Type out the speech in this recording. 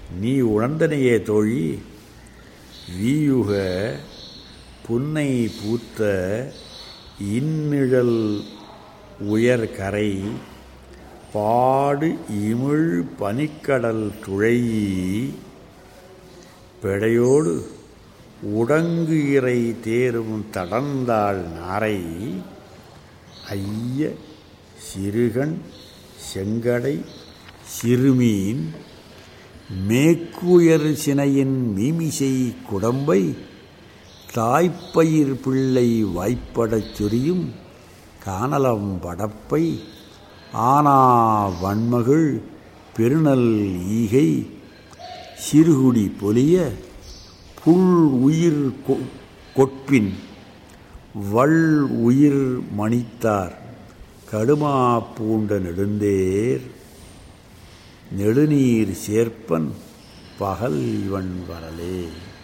நீ உணர்ந்தனையே தோழி வீயுக புன்னை பூத்த இந்நிழல் உயர்கரை பாடு இமிழ் பனிக்கடல் துழையி பெடையோடு உடங்கு இறை தேரும் தடந்தாள் நாரை ஐய சிறுகண் செங்கடை சிறுமீன் மேக்குயர் சினையின் மீமிசை குடம்பை தாய்ப்பயிர் பிள்ளை வாய்ப்படச் சொரியும் கானலம் படப்பை ஆனா வன்மகள் பெருநல் ஈகை சிறுகுடி பொலிய புல் உயிர் கொ- கொட்பின் வள் உயிர் மணித்தார் கடுமா பூண்ட நெடுந்தேர் நெடுநீர் சேர்ப்பன் பகல் இவன் வரலே